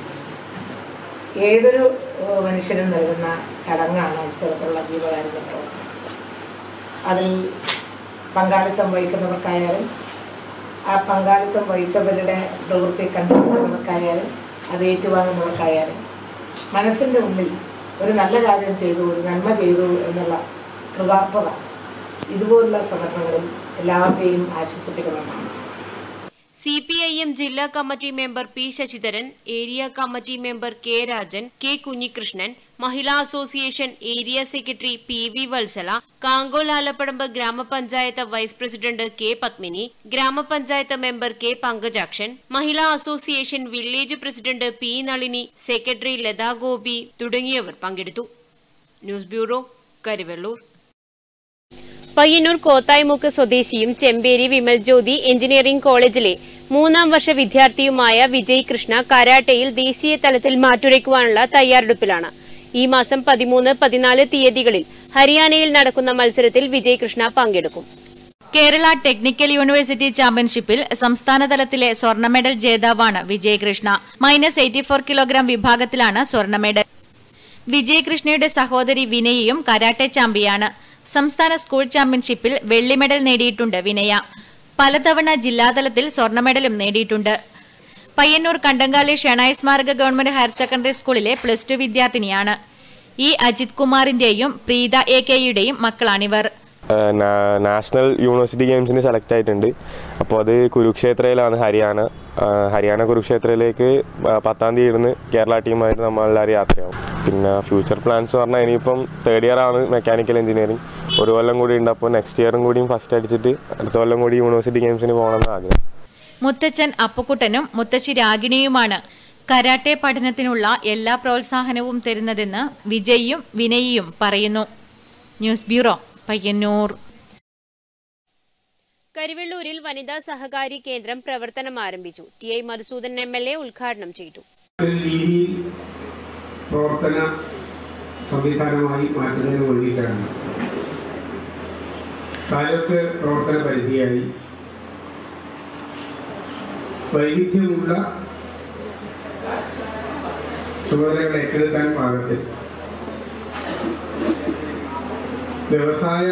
ഏതൊരു ഏഹ്, മനുഷ്യനും നൽകുന്ന ചടങ്ങാണ് ഇത്തരത്തിലുള്ള ജീവകാരുണ്യ പ്രവർത്തനം അതിൽ പങ്കാളിത്തം വഹിക്കുന്നവർക്കായാലും ആ പങ്കാളിത്തം വഹിച്ചവരുടെ പ്രവൃത്തി കണ്ടുപിടിക്കുന്നവർക്കായാലും അത് ഏറ്റുവാങ്ങുന്നവർക്കായാലും മനസ്സിൻ്റെ ഉള്ളിൽ ഒരു നല്ല കാര്യം ചെയ്തു ഒരു നന്മ ചെയ്തു എന്നുള്ള കൃതാർത്ഥത ഇതുപോലുള്ള സന്ദർഭങ്ങളിൽ എല്ലാവരെയും ആശ്വസിപ്പിക്കുമെന്നാണ് സി പി ഐ എം ജില്ലാ committee member P Sasidharan area committee member K Rajan K Kunhikrishnan മഹിളാ association area secretary P V Vatsala Kankol Alappadamba ഗ്രാമപഞ്ചായത്ത് വൈസ് പ്രസിഡന്റ് കെ പത്മിനി ഗ്രാമപഞ്ചായത്ത് മെമ്പർ കെ പങ്കജാക്ഷൻ മഹിളാ association village president P Nalini secretary Latha Gopi തുടങ്ങിയവർ പങ്കെടുത്തു ന്യൂസ് ബ്യൂറോ കരിവെള്ളൂർ പയ്യന്നൂർ കോത്തായ്മുക്ക് സ്വദേശിയും ചെമ്പേരി വിമൽ ജ്യോതി എഞ്ചിനീയറിംഗ് കോളേജിലെ മൂന്നാം വർഷ വിദ്യാർത്ഥിയുമായ വിജയ് കൃഷ്ണ കരാട്ടയിൽ ദേശീയ തലത്തിൽ മാറ്റുരയ്ക്കുവാനുള്ള തയ്യാറെടുപ്പിലാണ് ഈ മാസം പതിമൂന്ന് പതിനാല് തീയതികളിൽ ഹരിയാനയിൽ നടക്കുന്ന മത്സരത്തിൽ വിജയ് കൃഷ്ണ പങ്കെടുക്കും കേരള ടെക്നിക്കൽ യൂണിവേഴ്സിറ്റി ചാമ്പ്യൻഷിപ്പിൽ സംസ്ഥാന തലത്തിലെ സ്വർണ്ണ മെഡൽ ജേതാവാണ് Vijayakrishna minus eighty four kilogram വിഭാഗത്തിലാണ് സ്വർണ്ണ മെഡൽ വിജയകൃഷ്ണയുടെ സഹോദരി വിനയയും കരാട്ടെ ചാമ്പ്യയാണ് സംസ്ഥാന സ്കൂൾ ചാമ്പ്യൻഷിപ്പിൽ വെള്ളി മെഡൽ നേടിയിട്ടുണ്ട് വിനയ പലതവണ ജില്ലാതലത്തിൽ സ്വർണ്ണ മെഡലും നേടിയിട്ടുണ്ട് പയ്യന്നൂർ കണ്ടങ്കാളി ഷെണായി സ്മാരക ഗവൺമെന്റ് ഹയർ സെക്കൻഡറി സ്കൂളിലെ പ്ലസ് ടു വിദ്യാർത്ഥിനിയാണ് ഇ അജിത് കുമാറിന്റെയും പ്രീത എ കെയുടെയും മക്കളാണിവർ നാഷണൽ യൂണിവേഴ്സിറ്റി ഗെയിംസിന് സെലക്ട് ആയിട്ടുണ്ട് അപ്പോൾ അത് കുരുക്ഷേത്രയിലാണ് ഹരിയാന ആ, ഹരിയാന കുരുക്ഷേത്രയിലേക്ക് ആ, പത്താം തീയതി ഇരുന്ന് കേരള ടീമായിട്ട് നമ്മളെല്ലാവരും യാത്രയാവും പിന്നെ ഫ്യൂച്ചർ പ്ലാൻസ് പറഞ്ഞാൽ ഇനിയിപ്പം തേർഡ് ഇയർ ആണ് മെക്കാനിക്കൽ എഞ്ചിനീയറിംഗ് ഒരു കൊല്ലം കൂടി ഉണ്ട് അപ്പോൾ നെക്സ്റ്റ് ഇയറും കൂടിയും ഫസ്റ്റ് അടിച്ചിട്ട് അടുത്ത കൊല്ലം കൂടി യൂണിവേഴ്സിറ്റി ഗെയിംസിന് പോകണമെന്ന് ആഗ്രഹം മുത്തച്ഛൻ അപ്പുക്കുട്ടനും മുത്തശ്ശി രാഗിണിയുമാണ് കരാട്ടെ പഠനത്തിനുള്ള എല്ലാ പ്രോത്സാഹനവും തരുന്നതെന്ന് വിജയും വിനയിയും പറയുന്നു ന്യൂസ് ബ്യൂറോ പയ്യന്നൂർ കരിവെള്ളൂരിൽ വനിതാ സഹകാരി കേന്ദ്രം പ്രവർത്തനം ആരംഭിച്ചു T I Madhusudan M L A ഉദ്ഘാടനം ചെയ്തു ഒരു രീതിയിൽ പ്രവർത്തന സംവിധാനമായി മാറ്റുന്നതിന് വേണ്ടിയിട്ടാണ് താലൂക്ക് പ്രവർത്തന പരിധിയായി വൈവിധ്യമുള്ള ചുമതലകൾ ഏറ്റെടുക്കാൻ പാകത്തിൽ വ്യവസായ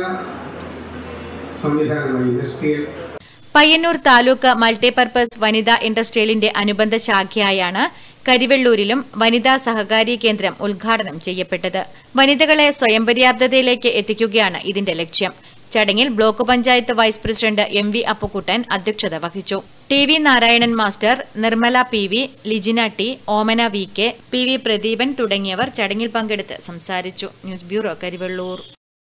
സംവിധാനമായി ഇൻഡസ്ട്രിയൽ പയ്യന്നൂർ താലൂക്ക് മൾട്ടിപർപ്പസ് വനിതാ ഇൻഡസ്ട്രിയലിന്റെ അനുബന്ധ ശാഖയായാണ് കരിവെള്ളൂരിലും വനിതാ സഹകാരി കേന്ദ്രം ഉദ്ഘാടനം ചെയ്യപ്പെട്ടത് വനിതകളെ സ്വയം പര്യാപ്തതയിലേക്ക് എത്തിക്കുകയാണ് ഇതിന്റെ ലക്ഷ്യം ചടങ്ങിൽ block panchayat vice president M V Appukkuttan അധ്യക്ഷത വഹിച്ചു T V Narayanan master Nirmala P V Lijina T Omana V K P V Pradeepan തുടങ്ങിയവർ ചടങ്ങിൽ പങ്കെടുത്ത് സംസാരിച്ചു ന്യൂസ് ബ്യൂറോ കരിവെള്ളൂർ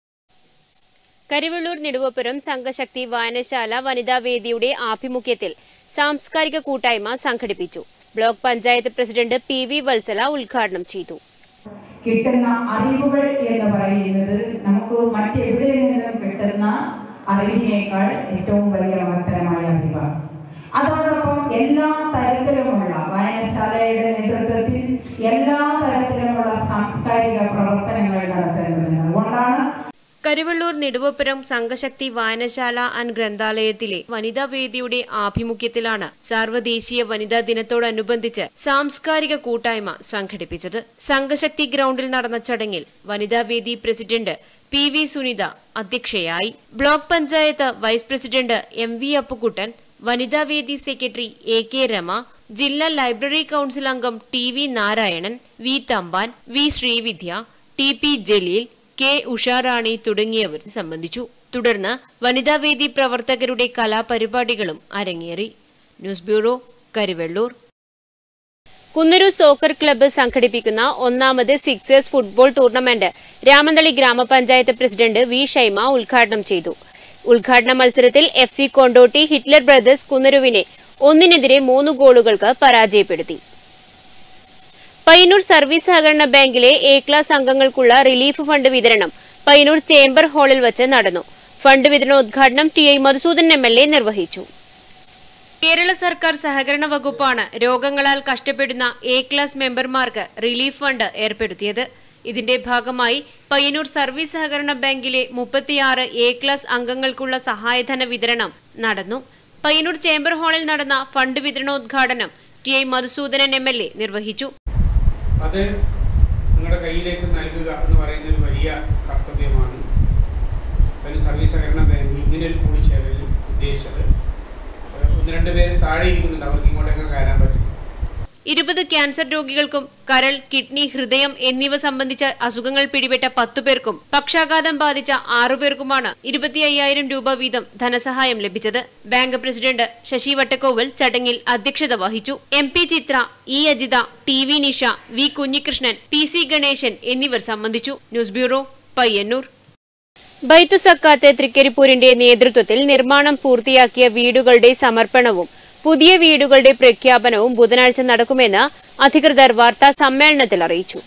കരിവെള്ളൂർ നെടുവപ്പുറം സംഘശക്തി വായനശാല വനിതാ വേദിയുടെ ആഭിമുഖ്യത്തിൽ സാംസ്കാരിക കൂട്ടായ്മ സംഘടിപ്പിച്ചു block panchayat president P V Vatsala ഉദ്ഘാടനം ചെയ്തു കിട്ടുന്ന അറിവുകൾ എന്ന് പറയുന്നത് നമുക്ക് മറ്റെവിടെ നിന്നും കിട്ടുന്ന അറിവിനേക്കാൾ ഏറ്റവും വലിയ മഹത്തരമായ അറിവാണ് അതോടൊപ്പം എല്ലാ തരത്തിലുമുള്ള വായനശാലയുടെ നേതൃത്വത്തിൽ എല്ലാ തരത്തിലുമുള്ള സാംസ്കാരിക പ്രവർത്തനങ്ങൾ നടത്തേണ്ടതുണ്ട് അതുകൊണ്ടാണ് കരുവള്ളൂർ നെടുവപ്പുറം സംഘശക്തി വായനശാല ആൻഡ് ഗ്രന്ഥാലയത്തിലെ വനിതാ വേദിയുടെ ആഭിമുഖ്യത്തിലാണ് സാർവദേശീയ വനിതാ ദിനത്തോടനുബന്ധിച്ച് സാംസ്കാരിക കൂട്ടായ്മ സംഘടിപ്പിച്ചത് സംഘശക്തി ഗ്രൗണ്ടിൽ നടന്ന ചടങ്ങിൽ വനിതാ വേദി പ്രസിഡന്റ് പി വി സുനിത അധ്യക്ഷയായി block panchayat vice president M V Appukkuttan വനിതാ വേദി സെക്രട്ടറി എ കെ രമ ജില്ലാ ലൈബ്രറി കൌൺസിൽ അംഗം T V Narayanan V Thampan V Sreevidya T P Jaleel K Usharani തുടങ്ങിയവർ സംബന്ധിച്ചു തുടർന്ന് വനിതാവേദി പ്രവർത്തകരുടെ കലാപരിപാടികളും അരങ്ങേറി news bureau Karivellur Kunnaru soccer club സംഘടിപ്പിക്കുന്ന ഒന്നാമത് സിക്സേഴ്സ് ഫുട്ബോൾ ടൂർണമെന്റ് രാമന്തളി ഗ്രാമപഞ്ചായത്ത് പ്രസിഡന്റ് വി ഷൈമ ഉദ്ഘാടനം ചെയ്തു ഉദ്ഘാടന മത്സരത്തിൽ F C Kondotty Hitler brothers കുന്നരുവിനെ ഒന്നിനെതിരെ മൂന്ന് ഗോളുകൾക്ക് പരാജയപ്പെടുത്തി പയ്യന്നൂർ സർവീസ് സഹകരണ ബാങ്കിലെ എ ക്ലാസ് അംഗങ്ങൾക്കുള്ള റിലീഫ് ഫണ്ട് വിതരണം പയ്യന്നൂർ ചേംബർ ഹാളിൽ വച്ച് നടന്നു ഫണ്ട് വിതരണോദ്ഘാടനം T I Madhusudan M L A നിർവഹിച്ചു കേരള സർക്കാർ സഹകരണ വകുപ്പാണ് രോഗങ്ങളാൽ കഷ്ടപ്പെടുന്ന എ ക്ലാസ് മെമ്പർമാർക്ക് റിലീഫ് ഫണ്ട് ഏർപ്പെടുത്തിയത് ഇതിന്റെ ഭാഗമായി പയ്യന്നൂർ സർവീസ് സഹകരണ ബാങ്കിലെ മുപ്പത്തിയാറ് എ ക്ലാസ് അംഗങ്ങൾക്കുള്ള സഹായധന വിതരണം നടന്നു പയ്യന്നൂർ ചേംബർ ഹാളിൽ നടന്ന ഫണ്ട് വിതരണോദ്ഘാടനം T I Madhusoodanan M L A നിർവഹിച്ചു അത് നിങ്ങളുടെ കയ്യിലേക്ക് നൽകുക എന്ന് പറയുന്ന ഒരു വലിയ കർത്തവ്യമാണ് ഒരു സർവീസ് സഹകരണ ബാങ്ക് ഇങ്ങനെ ഒരു കൂടിച്ചേരലിൽ ഉദ്ദേശിച്ചത് ഏഹ് ഒന്ന് രണ്ട് പേര് താഴെ ഇരിക്കുന്നുണ്ട് അവർക്ക് ഇങ്ങോട്ടൊക്കെ കയറാൻ പറ്റും ഇരുപത് ക്യാൻസർ രോഗികൾക്കും കരൾ കിഡ്നി ഹൃദയം എന്നിവ സംബന്ധിച്ച അസുഖങ്ങൾ പിടിപെട്ട പത്തു പേർക്കും പക്ഷാഘാതം ബാധിച്ച ആറുപേർക്കുമാണ് ഇരുപത്തി അയ്യായിരം രൂപ വീതം ധനസഹായം ലഭിച്ചത് ബാങ്ക് പ്രസിഡന്റ് ശശി വട്ടക്കോവൽ ചടങ്ങിൽ അധ്യക്ഷത വഹിച്ചു M P Chitra E Ajitha T V Nisha V Kunhikrishnan P C Ganesan എന്നിവർ സംബന്ധിച്ചു ന്യൂസ് ബ്യൂറോ പയ്യന്നൂർ ബൈത്തു സക്കാത്ത് തൃക്കരിപ്പൂരിന്റെ നേതൃത്വത്തിൽ നിർമ്മാണം പൂർത്തിയാക്കിയ വീടുകളുടെ സമർപ്പണവും പുതിയ വീടുകളുടെ പ്രഖ്യാപനവും ബുധനാഴ്ച നടക്കുമെന്ന് അധികൃതർ വാർത്താ സമ്മേളനത്തിൽ അറിയിച്ചു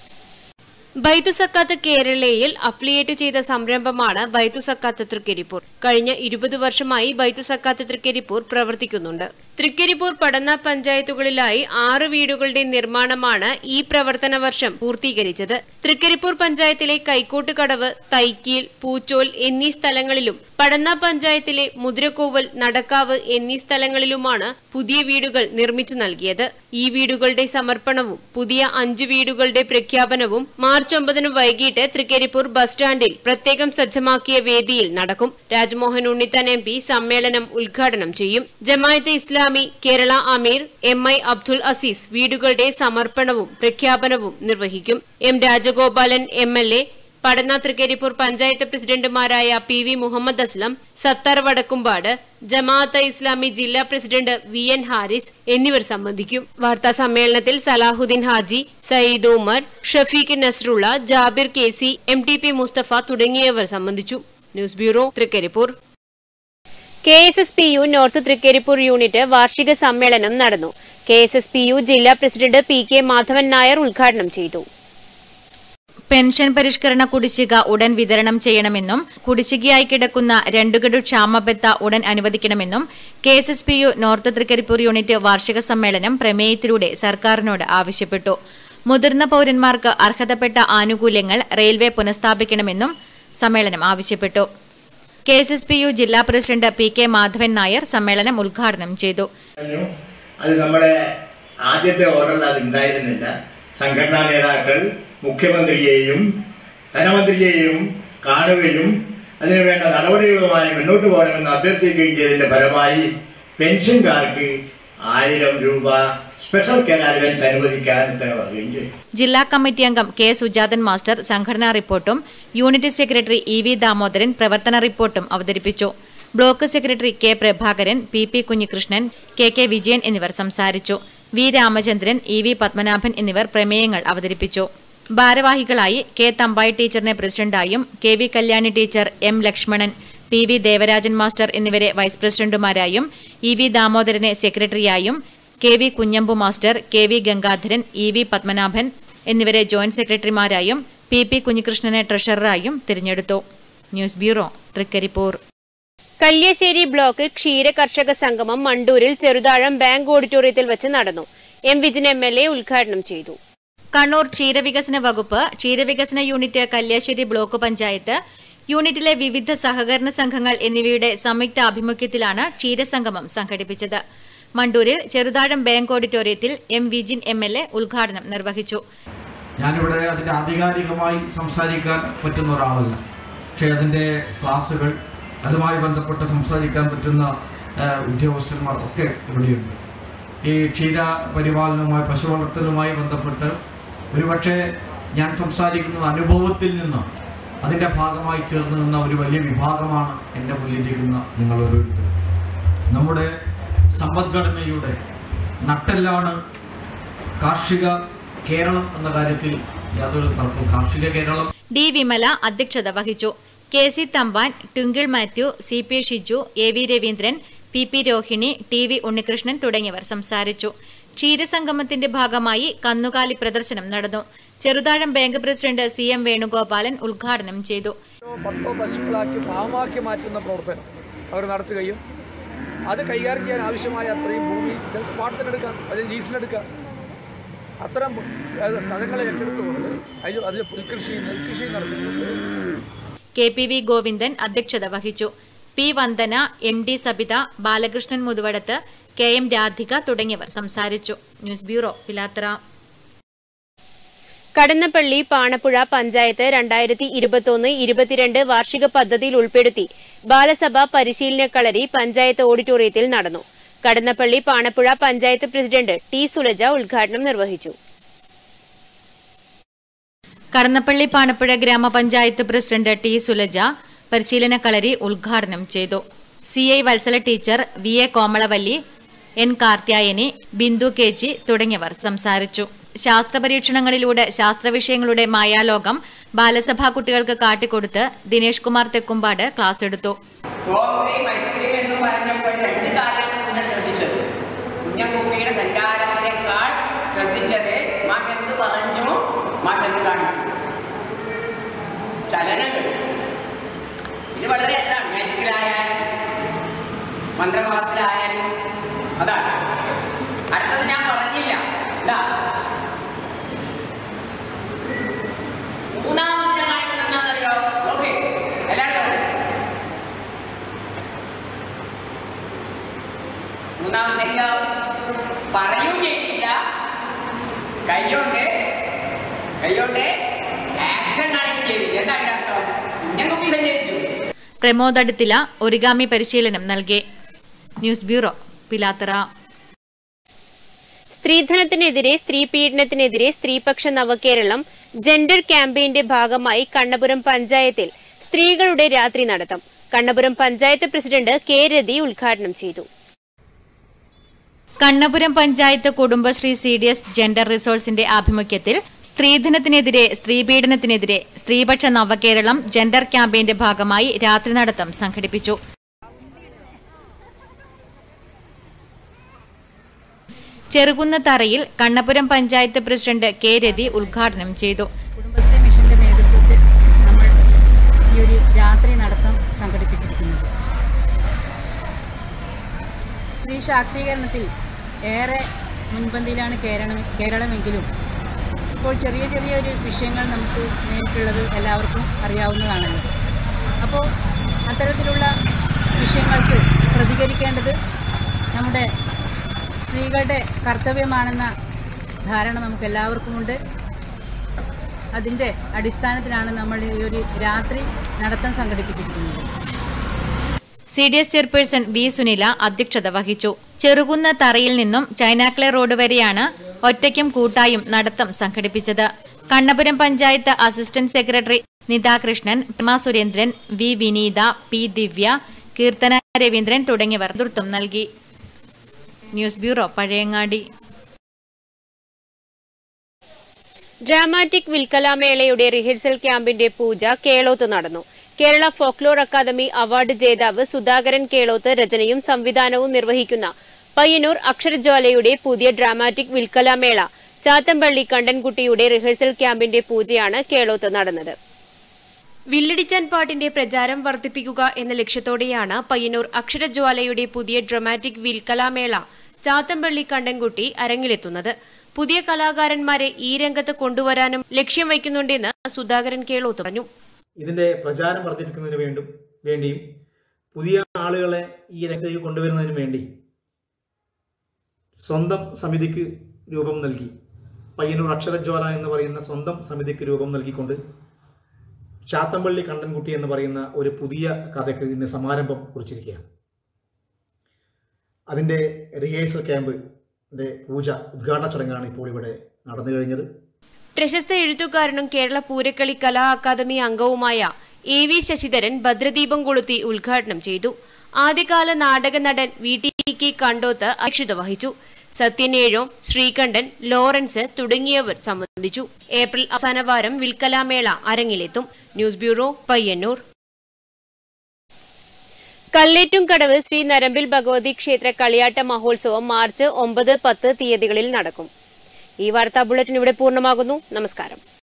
ബൈത്തു സക്കാത്ത് കേരളയിൽ അഫിലിയേറ്റ് ചെയ്ത സംരംഭമാണ് ബൈത്തു സക്കാത്ത് തൃക്കരിപ്പൂർ കഴിഞ്ഞ ഇരുപത് വർഷമായി ബൈത്തു സക്കാത്ത് തൃക്കരിപ്പൂർ പ്രവർത്തിക്കുന്നുണ്ട് തൃക്കരിപ്പൂർ പടന്ന പഞ്ചായത്തുകളിലായി ആറ് വീടുകളുടെ നിർമ്മാണമാണ് ഈ പ്രവർത്തന വർഷം പൂർത്തീകരിച്ചത് തൃക്കരിപ്പൂർ പഞ്ചായത്തിലെ കൈക്കോട്ടുകടവ് തൈക്കീൽ പൂച്ചോൽ എന്നീ സ്ഥലങ്ങളിലും പടന്ന പഞ്ചായത്തിലെ മുതിരക്കോവൽ നടക്കാവ് എന്നീ സ്ഥലങ്ങളിലുമാണ് പുതിയ വീടുകൾ നിർമ്മിച്ചു നൽകിയത് ഈ വീടുകളുടെ സമർപ്പണവും പുതിയ അഞ്ചു വീടുകളുടെ പ്രഖ്യാപനവും മാർച്ച് ഒമ്പതിന് വൈകിട്ട് തൃക്കരിപ്പൂർ ബസ് സ്റ്റാൻഡിൽ പ്രത്യേകം സജ്ജമാക്കിയ വേദിയിൽ നടക്കും രാജ്മോഹൻ ഉണ്ണിത്താൻ എം പി സമ്മേളനം ഉദ്ഘാടനം ചെയ്യും ജമായത്തെ ഇസ്ലാമി കേരള അമീർ എം ഐ അബ്ദുൽ അസീസ് വീടുകളുടെ സമർപ്പണവും പ്രഖ്യാപനവും നിർവഹിക്കും M Rajagopalan M L A Padanna Trikaripur panchayat പ്രസിഡന്റുമാരായ പി വി മുഹമ്മദ് അസ്ലം സത്താർ വടക്കുംപാട് ജമാഅത്ത് ഇസ്ലാമി ജില്ലാ പ്രസിഡന്റ് വി എൻ ഹാരിസ് എന്നിവർ സംബന്ധിക്കും വാർത്താ സമ്മേളനത്തിൽ Salahuddin Haji Sayyid Umar Shafeeq Nasrulla Jabir K C M T P Musthafa തുടങ്ങിയവർ സംബന്ധിച്ചു news bureau Trikaripur K S S P U north Trikaripur unit വാർഷിക സമ്മേളനം നടന്നു K S S P U ജില്ലാ president P K Madhavan Nair ഉദ്ഘാടനം ചെയ്തു പെൻഷൻ പരിഷ്കരണ കുടിശ്ശിക ഉടൻ വിതരണം ചെയ്യണമെന്നും കുടിശ്ശികയായി കിടക്കുന്ന രണ്ടു ഗഡു ക്ഷാമബത്ത ഉടൻ അനുവദിക്കണമെന്നും K S S P U north Trikaripur unit വാർഷിക സമ്മേളനം പ്രമേയത്തിലൂടെ സർക്കാരിനോട് ആവശ്യപ്പെട്ടു മുതിർന്ന പൌരന്മാർക്ക് അർഹതപ്പെട്ട ആനുകൂല്യങ്ങൾ റെയിൽവേ പുനഃസ്ഥാപിക്കണമെന്നും സമ്മേളനം ആവശ്യപ്പെട്ടു K S S P U ജില്ലാ president P K Madhavan Nair സമ്മേളനം ഉദ്ഘാടനം ചെയ്തു അത് നമ്മുടെ ആദ്യത്തെ ഓർഡറിൽ അത് ഉണ്ടായിരുന്നില്ല സംഘടനാ നേതാക്കൾ മുഖ്യമന്ത്രിയെയും ധനമന്ത്രിയെയും കാണുകയും അതിനുവേണ്ട നടപടികളുമായി മുന്നോട്ട് പോകണമെന്ന് അഭ്യർത്ഥിക്കുകയും ചെയ്തതിന്റെ ഫലമായി പെൻഷൻകാർക്ക് ആയിരം രൂപ സ്പെഷ്യൽ കെയർ അലവൻസ് അനുവദിക്കാൻ ഉത്തരവാകുകയും ചെയ്തു ജില്ലാ കമ്മിറ്റി അംഗം കെ സുജാതൻ മാസ്റ്റർ സംഘടനാ റിപ്പോർട്ടും unit secretary E V Damodaran പ്രവർത്തന റിപ്പോർട്ടും അവതരിപ്പിച്ചു block secretary K Prabhakaran P P Kunhikrishnan K K Vijayan എന്നിവർ സംസാരിച്ചു V Ramachandran E V Padmanabhan എന്നിവർ പ്രമേയങ്ങൾ അവതരിപ്പിച്ചു ഭാരവാഹികളായി കെ തമ്പായി ടീച്ചറിനെ പ്രസിഡന്റായും K V Kalyani teacher M Lakshmanan P V Devarajan master എന്നിവരെ വൈസ് പ്രസിഡന്റുമാരായും ഇ വി ദാമോദരനെ സെക്രട്ടറിയായും K V Kunhambu master K V Gangadharan E V Padmanabhan എന്നിവരെ ജോയിന്റ് സെക്രട്ടറിമാരായും പി പി കുഞ്ഞികൃഷ്ണനെ ട്രഷററായും തിരഞ്ഞെടുത്തു news bureau Trikaripur Kalliasseri block ക്ഷീര കർഷക സംഗമം മണ്ടൂരിൽ ചെറുതാഴം ബാങ്ക് ഓഡിറ്റോറിയത്തിൽ വെച്ച് നടന്നു M Vijin M L A ഉദ്ഘാടനം ചെയ്തു കണ്ണൂർ ക്ഷീരവികസന വകുപ്പ് ക്ഷീരവികസന യൂണിറ്റ് കല്യാശ്ശേരി ബ്ലോക്ക് പഞ്ചായത്ത് യൂണിറ്റിലെ വിവിധ സഹകരണ സംഘങ്ങൾ എന്നിവയുടെ സംയുക്ത ആഭിമുഖ്യത്തിലാണ് ക്ഷീരസംഗമം സംഘടിപ്പിച്ചത് മണ്ടൂരിൽ ചെറുതാഴം ബാങ്ക് ഓഡിറ്റോറിയത്തിൽ M Vijin M L A ഉദ്ഘാടനം നിർവഹിച്ചു ഞാനിവിടെ അതിൻ്റെ ആധികാരികമായി സംസാരിക്കാൻ പറ്റുന്ന ഒരാളല്ല പക്ഷേ അതിൻ്റെ ക്ലാസ്സുകൾ അതുമായി ബന്ധപ്പെട്ട് സംസാരിക്കാൻ പറ്റുന്ന ആ, ഉദ്യോഗസ്ഥന്മാർ ഒക്കെ ഇവിടെയുണ്ട് ഈ ക്ഷീര പരിപാലനവുമായി പശു വളർത്തലുമായി ബന്ധപ്പെട്ട് ഒരുപക്ഷെ ഞാൻ സംസാരിക്കുന്ന അനുഭവത്തിൽ നിന്ന് അതിൻ്റെ ഭാഗമായി ചേർന്ന് നിന്ന ഒരു വലിയ വിഭാഗമാണ് എൻ്റെ മുന്നിലിരിക്കുന്ന നിങ്ങൾ ഓരോരുത്തർ നമ്മുടെ സമ്പദ്ഘടനയുടെ നട്ടെല്ലാണ് കാർഷിക കേരളം എന്ന കാര്യത്തിൽ യാതൊരു തർക്കവും കാർഷിക കേരളം ഡി വിമല അധ്യക്ഷത വഹിച്ചു K C Thampan Twinkle Mathew C P Shiju A V Raveendran P P Rohini T V Unnikrishnan തുടങ്ങിയവർ സംസാരിച്ചു ക്ഷീരസംഗമത്തിന്റെ ഭാഗമായി കന്നുകാലി പ്രദർശനം നടന്നു Cheruthazham bank president C M Venugopalan ഉദ്ഘാടനം ചെയ്തു പത്തോ പശുക്കളാക്കി ഫാമാക്കി മാറ്റുന്ന പ്രവർത്തനം അവർ നടത്തുകയും അത് കൈകാര്യം ചെയ്യാൻ ആവശ്യമായ അത്രയും ഭൂമി ചിലപ്പോൾ പാട്ടത്തിനെടുക്കാം അതിൽ ലീസിനെടുക്കാം അത്തരം ഏഹ്, സ്ഥലങ്ങളെ ഏറ്റെടുത്തുകൊണ്ട് അതിൽ അതിൽ പുൽകൃഷി നെൽകൃഷി നടത്തിക്കൊണ്ട് കെ പി വി ഗോവിന്ദൻ അധ്യക്ഷത വഹിച്ചു P Vandana M D Sabitha Balakrishnan Muthuvadath K M Radhika തുടങ്ങിയവർ സംസാരിച്ചു ന്യൂസ് ബ്യൂറോ പിലാത്തറ കടന്നപ്പള്ളി പാണപ്പുഴ പഞ്ചായത്ത് രണ്ടായിരത്തി ഇരുപത്തൊന്ന് ഇരുപത്തിരണ്ട് വാർഷിക പദ്ധതിയിൽ ഉൾപ്പെടുത്തി ബാലസഭ പരിശീലന കളരി പഞ്ചായത്ത് ഓഡിറ്റോറിയത്തിൽ നടന്നു കടന്നപ്പള്ളി പാണപ്പുഴ പഞ്ചായത്ത് പ്രസിഡന്റ് ടി സുലജ ഉദ്ഘാടനം നിർവഹിച്ചു കടന്നപ്പള്ളി പാണപ്പുഴ ഗ്രാമപഞ്ചായത്ത് പ്രസിഡന്റ് ടി സുലജ പരിശീലന കളരി ഉദ്ഘാടനം ചെയ്തു C I Vatsala teacher V A Komalavalli N Karthyayani Bindu Kechi തുടങ്ങിയവർ സംസാരിച്ചു ശാസ്ത്ര പരീക്ഷണങ്ങളിലൂടെ ശാസ്ത്രവിഷയങ്ങളുടെ മായാലോകം ബാലസഭാ കുട്ടികൾക്ക് കാട്ടിക്കൊടുത്ത് ദിനേഷ് കുമാർ തെക്കുംപാട് ക്ലാസ് എടുത്തു കോൺക്രീം ഐസ്ക്രീം എന്ന് പറഞ്ഞപ്പോൾ രണ്ട് കാര്യം നിങ്ങൾ ശ്രദ്ധിച്ചത് കുഞ്ഞക്കുപ്പിയുടെ സഞ്ചാരത്തിനേക്കാൾ ശ്രദ്ധിച്ചത് മാഷ് എന്ത് പറഞ്ഞു മാഷ് എന്ത് കാണിച്ചു ചലനങ്ങൾ ഇത് വളരെ എന്താണ് മാജിക്കിലായാലും മന്ത്രവാദത്തിലായാലും അതാണ് അടുത്തത് ഞാൻ പറഞ്ഞില്ല ഇതാ മൂന്നാമത് ഞാൻ കാണിക്കുന്നത് എന്താണെന്നറിയോ ഓക്കെ എല്ലാവരും കാണും. മൂന്നാമത്തേക്കോ പറയും ചെയ്തില്ല കൈകൊണ്ട് കൈകൊണ്ട് ആക്ഷൻ കാണിക്കുകയും ചെയ്തില്ല എന്താ അതിന്റെ അർത്ഥം കുഞ്ഞൻ കുപ്പി സഞ്ചരിച്ചു പ്രമോദ് അടുത്തില ഒരിഗാമി പരിശീലനം നൽകി ന്യൂസ് ബ്യൂറോ പിലാത്തറ സ്ത്രീധനത്തിനെതിരെ സ്ത്രീ പീഡനത്തിനെതിരെ സ്ത്രീപക്ഷ നവകേരളം ജെൻഡർ ക്യാമ്പയിന്റെ ഭാഗമായി കണ്ണപുരം പഞ്ചായത്തിൽ സ്ത്രീകളുടെ രാത്രി നടത്തം കണ്ണപുരം പഞ്ചായത്ത് പ്രസിഡന്റ് കെ രതി ഉദ്ഘാടനം ചെയ്തു Kannapuram panchayat Kudumbashree C D S gender റിസോഴ്സിന്റെ ആഭിമുഖ്യത്തിൽ സ്ത്രീധനത്തിനെതിരെ സ്ത്രീപീഡനത്തിനെതിരെ സ്ത്രീപക്ഷ നവകേരളം ജെൻഡർ ക്യാമ്പയിന്റെ ഭാഗമായി രാത്രി നടത്തം സംഘടിപ്പിച്ചു ചെറുകുന്നത്തറയിൽ കണ്ണപുരം പഞ്ചായത്ത് പ്രസിഡന്റ് കെ രതി ഉദ്ഘാടനം ചെയ്തു കുടുംബശ്രീ മിഷന്റെ നേതൃത്വത്തിൽ നമ്മൾ ഈ ഒരു രാത്രി നടത്തം സംഘടിപ്പിച്ചിരിക്കുന്നത് സ്ത്രീ ശാക്തീകരണത്തിൽ ഏറെ മുൻപന്തിയിലാണ് കേരളം കേരളമെങ്കിലും ഇപ്പോൾ ചെറിയ ചെറിയ ഒരു വിഷയങ്ങൾ നമുക്ക് നേരിട്ടുള്ളത് എല്ലാവർക്കും അറിയാവുന്നതാണല്ലോ അപ്പോൾ അത്തരത്തിലുള്ള വിഷയങ്ങൾക്ക് പ്രതികരിക്കേണ്ടത് നമ്മുടെ സ്ത്രീകളുടെ കർത്തവ്യമാണെന്ന ധാരണ നമുക്ക് എല്ലാവർക്കുമുണ്ട് അതിൻ്റെ അടിസ്ഥാനത്തിലാണ് നമ്മൾ ഈ ഒരു രാത്രി നടത്തം സംഘടിപ്പിച്ചിരിക്കുന്നത് C D S chairperson V Sunila അധ്യക്ഷത വഹിച്ചു ചെറുകുന്ന തറയിൽ നിന്നും ചൈനാക്ലെ റോഡ് വരെയാണ് ഒറ്റയ്ക്കും കൂട്ടായും നടത്തം സംഘടിപ്പിച്ചത് Kannapuram panchayat assistant secretary Nithakrishnan Prema Surendran V Vineetha P Divya Keerthana Raveendran തുടങ്ങിയവർ നേതൃത്വം നൽകി ന്യൂസ് ബ്യൂറോ പഴയങ്ങാടി ഡ്രാമാറ്റിക് വിൽക്കലാമേളയുടെ റിഹേഴ്സൽ ക്യാമ്പിന്റെ പൂജ കേളോത്ത് നടന്നു കേരള ഫോക്ലോർ അക്കാദമി അവാർഡ് ജേതാവ് സുധാകരൻ കേളോത്ത് രചനയും സംവിധാനവും നിർവഹിക്കുന്ന പയ്യന്നൂർ അക്ഷരജ്വാലയുടെ പുതിയ ഡ്രാമാറ്റിക് വിൽക്കലാമേള ചാത്തമ്പള്ളി കണ്ടൻകുട്ടിയുടെ റിഹേഴ്സൽ ക്യാമ്പിന്റെ പൂജയാണ് കേളോത്ത് നടന്നത് വില്ലടിച്ചാൻ പാട്ടിന്റെ പ്രചാരം വർദ്ധിപ്പിക്കുക എന്ന ലക്ഷ്യത്തോടെയാണ് പയ്യന്നൂർ അക്ഷരജ്വാലയുടെ പുതിയ ഡ്രമാറ്റിക് വിൽക്കലാമേള ചാത്തമ്പള്ളി കണ്ടൻകുട്ടി അരങ്ങിലെത്തുന്നത് പുതിയ കലാകാരന്മാരെ ഈ രംഗത്ത് കൊണ്ടുവരാനും ലക്ഷ്യം വയ്ക്കുന്നുണ്ടെന്ന് സുധാകരൻ കേളോത്ത് പറഞ്ഞു ഇതിൻ്റെ പ്രചാരം വർദ്ധിപ്പിക്കുന്നതിന് വേണ്ടും വേണ്ടിയും പുതിയ ആളുകളെ ഈ രംഗത്തേക്ക് കൊണ്ടുവരുന്നതിന് വേണ്ടി സ്വന്തം സമിതിക്ക് രൂപം നൽകി പയ്യന്നൂർ അക്ഷരജ്വാല എന്ന് പറയുന്ന സ്വന്തം സമിതിക്ക് രൂപം നൽകിക്കൊണ്ട് ചാത്തമ്പള്ളി കണ്ടൻകുട്ടി എന്ന് പറയുന്ന ഒരു പുതിയ കഥയ്ക്ക് ഇന്ന് സമാരംഭം കുറിച്ചിരിക്കുകയാണ് അതിൻ്റെ റിഹേഴ്സൽ ക്യാമ്പിൻ്റെ പൂജ ഉദ്ഘാടന ചടങ്ങാണ് ഇപ്പോൾ ഇവിടെ നടന്നു കഴിഞ്ഞത് പ്രശസ്ത എഴുത്തുകാരനും കേരള പൂരക്കളി കലാ അക്കാദമി അംഗവുമായ എ വി ശശിധരൻ ഭദ്രദീപം കൊളുത്തി ഉദ്ഘാടനം ചെയ്തു ആദ്യകാല നാടക നടൻ വി ടി കെ കണ്ടോത്ത് അധ്യക്ഷത വഹിച്ചു സത്യനേഴോ ശ്രീകണ്ഠൻ ലോറൻസ് തുടങ്ങിയവർ സംബന്ധിച്ചു ഏപ്രിൽ അവസാന വാരം വിൽക്കലാമേള അരങ്ങിലെത്തും ന്യൂസ് ബ്യൂറോ പയ്യന്നൂർ കല്ലേറ്റുംകടവ് ശ്രീ നരമ്പിൽ ഭഗവതി ക്ഷേത്ര കളിയാട്ട മഹോത്സവം മാർച്ച് ഒമ്പത് പത്ത് തീയതികളിൽ നടക്കും ഈ വാർത്താ ബുള്ളറ്റിൻ ഇവിടെ പൂർണ്ണമാകുന്നു നമസ്കാരം